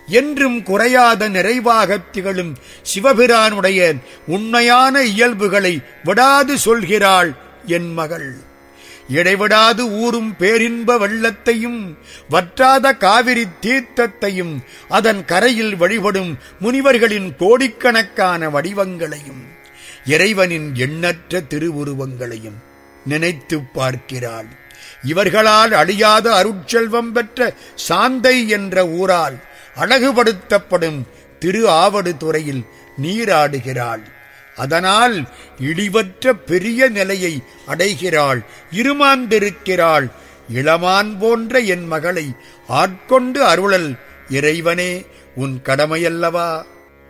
என்றும் குறையாத நிறைவாகத் திகழும் சிவபிரானுடைய உண்மையான இயல்புகளை விடாது சொல்கிறாள் என் மகள் இடைவிடாது ஊறும் பேரின்ப வெள்ளத்தையும் வற்றாத காவிரி தீர்த்தத்தையும் அதன் கரையில் வழிபடும் முனிவர்களின் கோடிக்கணக்கான வடிவங்களையும் இறைவனின் எண்ணற்ற திருவுருவங்களையும் நினைத்துப் பார்க்கிறாள் இவர்களால் அழியாத அருட்செல்வம் பெற்ற சாந்தை என்ற ஊரால் அழகுபடுத்தப்படும் திரு ஆவடு துறையில் நீராடுகிறாள் அதனால் இடிவற்ற பெரிய நிலையை அடைகிறாள் இருமாந்திருக்கிறாள் இளமான் போன்ற என் மகளை ஆட்கொண்டு அருளல் இறைவனே உன் கடமையல்லவா